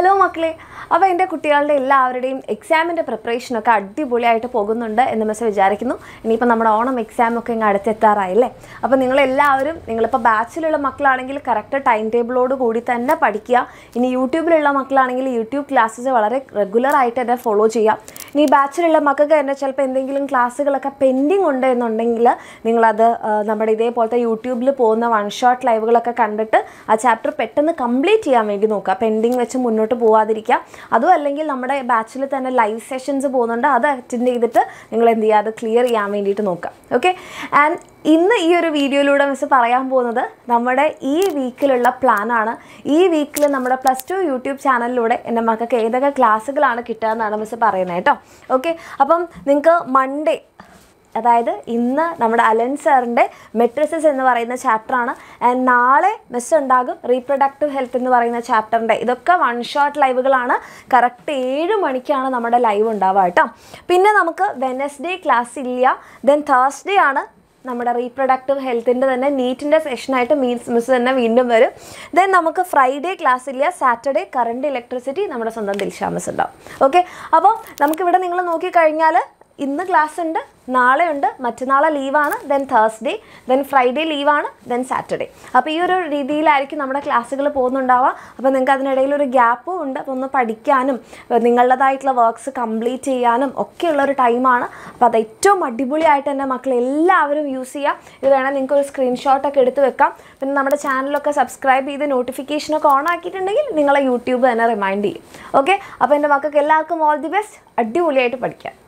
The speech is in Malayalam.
ഹലോ മക്കളെ അപ്പോൾ എൻ്റെ കുട്ടികളുടെ എല്ലാവരുടെയും എക്സാമിൻ്റെ പ്രിപ്പറേഷനൊക്കെ അടിപൊളിയായിട്ട് പോകുന്നുണ്ട് എന്ന് മിസ് വിചാരിക്കുന്നു ഇനിയിപ്പോൾ നമ്മുടെ ഓണം എക്സാം ഒക്കെ ഇങ്ങ് അടുത്തെത്താറായില്ലേ അപ്പോൾ നിങ്ങളെല്ലാവരും നിങ്ങളിപ്പോൾ ബാച്ചിലുള്ള മക്കളാണെങ്കിൽ കറക്റ്റ് ടൈം ടേബിളോട് കൂടി തന്നെ പഠിക്കുക ഇനി യൂട്യൂബിലുള്ള മക്കളാണെങ്കിൽ യൂട്യൂബ് ക്ലാസ്സസ് വളരെ റെഗുലർ ആയിട്ട് തന്നെ ഫോളോ ചെയ്യുക ഇനി ബാച്ചിലുള്ള മക്കൾക്ക് തന്നെ ചിലപ്പോൾ എന്തെങ്കിലും ക്ലാസ്സുകളൊക്കെ പെൻഡിങ് ഉണ്ട് എന്നുണ്ടെങ്കിൽ നിങ്ങളത് ആ, നമ്മുടെ ഇതേപോലത്തെ യൂട്യൂബിൽ പോകുന്ന വൺ ഷോട്ട് ലൈവുകളൊക്കെ കണ്ടിട്ട് ആ ചാപ്റ്റർ പെട്ടെന്ന് കംപ്ലീറ്റ് ചെയ്യാൻ വേണ്ടി നോക്കുക പെൻഡിങ് വെച്ച് മുന്നോട്ട് പോവാതിരിക്കുക അതും അല്ലെങ്കിൽ നമ്മുടെ ബാച്ചിൽ തന്നെ ലൈവ് സെഷൻസ് പോകുന്നുണ്ട് അത് അറ്റൻഡ് ചെയ്തിട്ട് നിങ്ങൾ എന്ത് ചെയ്യുക അത് ക്ലിയർ ചെയ്യാൻ വേണ്ടിയിട്ട് നോക്കുക ഓക്കെ ആൻഡ് ഇന്ന് ഈ ഒരു വീഡിയോയിലൂടെ മിസ് പറയാൻ പോകുന്നത് നമ്മുടെ ഈ വീക്കിലുള്ള പ്ലാനാണ് ഈ വീക്കിൽ നമ്മുടെ പ്ലസ് ടു യൂട്യൂബ് ചാനലിലൂടെ എൻ്റെ മക്കൾക്ക് ഏതൊക്കെ ക്ലാസ്സുകളാണ് കിട്ടുക എന്നാണ് മിസ് പറയുന്നത് കേട്ടോ ഓക്കെ അപ്പം നിങ്ങൾക്ക് മൺഡേ അതായത് ഇന്ന് നമ്മുടെ അലൻ സാറിൻ്റെ മെട്രിസസ് എന്ന് പറയുന്ന ചാപ്റ്ററാണ് ആൻഡ് നാളെ മിസ് ഉണ്ടാകും റീപ്രൊഡക്റ്റീവ് ഹെൽത്ത് എന്ന് പറയുന്ന ചാപ്റ്ററിൻ്റെ ഇതൊക്കെ വൺ ഷോട്ട് ലൈവുകളാണ് കറക്റ്റ് ഏഴ് മണിക്കാണ് നമ്മുടെ ലൈവ് ഉണ്ടാവുക കേട്ടോ പിന്നെ നമുക്ക് വെനസ്ഡേ ക്ലാസ് ഇല്ല ദെൻ തേഴ്സ്ഡേ ആണ് നമ്മുടെ റീപ്രൊഡക്റ്റീവ് ഹെൽത്തിൻ്റെ തന്നെ നീറ്റിൻ്റെ സെഷനായിട്ട് മീൻസ് മിസ് തന്നെ വീണ്ടും വരും ദെൻ നമുക്ക് ഫ്രൈഡേ ക്ലാസ് ഇല്ല സാറ്റർഡേ കറണ്ട് ഇലക്ട്രിസിറ്റി നമ്മുടെ സ്വന്തം ദിൽഷാ മിസ് ഉണ്ടാവും ഓക്കെ അപ്പോൾ നമുക്കിവിടെ നിങ്ങൾ നോക്കിക്കഴിഞ്ഞാൽ ഇന്ന് ക്ലാസ് ഉണ്ട് നാളെ ഉണ്ട് മറ്റന്നാളെ ലീവാണ് ദെൻ തേഴ്സ്ഡേ ദെൻ ഫ്രൈഡേ ലീവാണ് ദെൻ സാറ്റർഡേ അപ്പോൾ ഈ ഒരു രീതിയിലായിരിക്കും നമ്മുടെ ക്ലാസ്സുകൾ പോകുന്നുണ്ടാവുക അപ്പോൾ നിങ്ങൾക്ക് അതിനിടയിൽ ഒരു ഗ്യാപ്പും ഉണ്ട് അപ്പോൾ ഒന്ന് പഠിക്കാനും അപ്പോൾ നിങ്ങളുടേതായിട്ടുള്ള വർക്ക്സ് കംപ്ലീറ്റ് ചെയ്യാനും ഒക്കെയുള്ള ഒരു ടൈമാണ് അപ്പോൾ അത് ഏറ്റവും അടിപൊളിയായിട്ട് തന്നെ മക്കൾ എല്ലാവരും യൂസ് ചെയ്യുക ഇത് വേണം നിങ്ങൾക്ക് ഒരു സ്ക്രീൻഷോട്ടൊക്കെ എടുത്ത് വെക്കാം പിന്നെ നമ്മുടെ ചാനലൊക്കെ സബ്സ്ക്രൈബ് ചെയ്ത് നോട്ടിഫിക്കേഷനൊക്കെ ഓൺ ആക്കിയിട്ടുണ്ടെങ്കിൽ നിങ്ങളെ യൂട്യൂബ് തന്നെ റിമൈൻഡ് ചെയ്യും ഓക്കെ അപ്പോൾ എൻ്റെ മക്കൾക്ക് എല്ലാവർക്കും ഓൾ ദി ബെസ്റ്റ് അടിപൊളിയായിട്ട് പഠിക്കാം